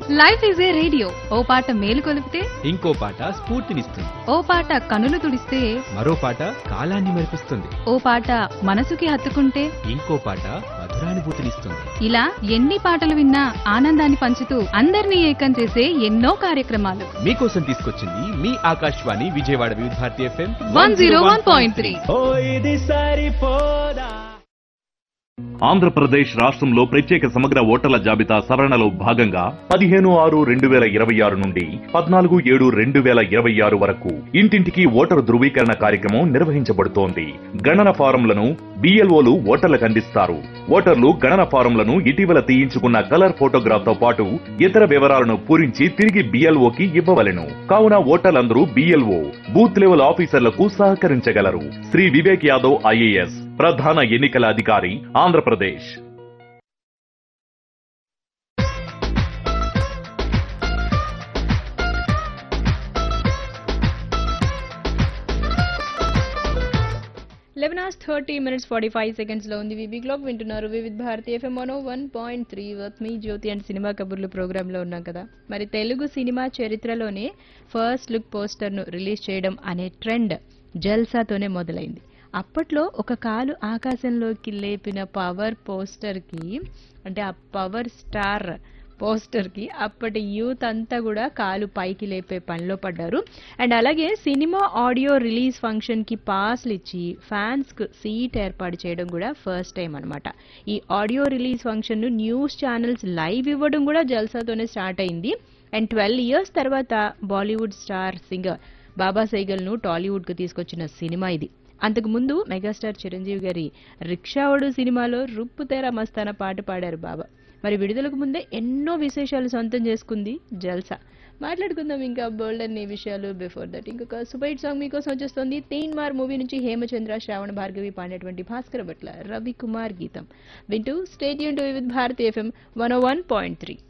life is a radio ఓ పాట మేలు కొలిపితే ఇంకో పాట స్ఫూర్తినిస్తుంది ఓ పాట కనులు తుడిస్తే మరో పాట కాలాన్ని మరిపిస్తుంది ఓ పాట మనసుకి హత్తుకుంటే ఇంకో పాట మధురానుభూతినిస్తుంది ఇలా ఎన్ని పాటలు విన్నా ఆనందాన్ని పంచుతూ అందరినీ ఏకం చేసే ఎన్నో కార్యక్రమాలు మీకోసం తీసుకొచ్చింది మీ Akashvani Vijayawada Vividh Bharati FM one zero one point three Andhra Pradesh రాష్ట్రంలో ప్రత్యేక సమగ్ర ఓటర్ల జాబితా సవరణలో భాగంగా పదిహేను ఆరు రెండు వేల ఇరవై ఆరు నుండి పద్నాలుగు ఏడు రెండు వేల ఇరవై ఆరు వరకు ఇంటింటికి ఓటరు ధృవీకరణ కార్యక్రమం నిర్వహించబడుతోంది గణన ఫారంలను బిఎల్ఓలు ఓటర్లకు అందిస్తారు ఓటర్లు గణన ఫారంలను ఇటీవల తీయించుకున్న కలర్ ఫోటోగ్రాఫ్ తో పాటు ఇతర వివరాలను పూరించి తిరిగి బిఎల్ఓకి ఇవ్వవలెను కావున ఓటర్లందరూ బిఎల్ఓ బూత్ లెవెల్ ఆఫీసర్లకు సహకరించగలరు శ్రీ వివేక్ యాదవ్ ఐఏఎస్ ప్రధాన ఎన్నికల అధికారి Andhra Pradesh eleven hours thirty minutes forty five సెకండ్స్లో ఉంది వివి క్లాక్ వింటున్నారు వివిధ్ భారతి ఎఫ్ఎం మనో వన్ పాయింట్ త్రీ వర్త్ మీ జ్యోతి అండ్ సినిమా కబుర్లు ప్రోగ్రాంలో ఉన్నాం కదా మరి తెలుగు సినిమా చరిత్రలోనే ఫస్ట్ లుక్ పోస్టర్ను రిలీజ్ చేయడం అనే ట్రెండ్ జల్సాతోనే మొదలైంది అప్పట్లో ఒక కాలు ఆకాశంలోకి లేపిన పవర్ పోస్టర్కి అంటే ఆ పవర్ స్టార్ పోస్టర్కి అప్పటి యూత్ అంతా కూడా కాలు పైకి లేపే పనిలో పడ్డారు అండ్ అలాగే సినిమా ఆడియో రిలీజ్ ఫంక్షన్కి పాస్లు ఇచ్చి ఫ్యాన్స్కు సీట్ ఏర్పాటు చేయడం కూడా ఫస్ట్ టైం అనమాట ఈ ఆడియో రిలీజ్ ఫంక్షన్ను న్యూస్ ఛానల్స్ లైవ్ ఇవ్వడం కూడా జల్సాతోనే స్టార్ట్ అయింది అండ్ ట్వెల్వ్ ఇయర్స్ తర్వాత బాలీవుడ్ స్టార్ సింగర్ బాబా సైగల్ను టాలీవుడ్కు తీసుకొచ్చిన సినిమా ఇది అంతకుముందు మెగాస్టార్ చిరంజీవి గారి రిక్షావడు సినిమాలో రుప్పుతేర మస్తాన పాట పాడారు బాబా మరి విడుదలకు ముందే ఎన్నో విశేషాలు సొంతం చేసుకుంది జల్సా మాట్లాడుకుందాం ఇంకా బోల్డ్ అన్ని విషయాలు బిఫోర్ దట్ ఇంకొక సూపర్ సాంగ్ మీకోసం వచ్చేస్తుంది తీన్ మార్ మూవీ నుంచి హేమచంద్ర శ్రావణ భార్గవి పాడినటువంటి భాస్కర భట్ల రవి కుమార్ గీతం వింటూ stadium to with Bharati FM one one point three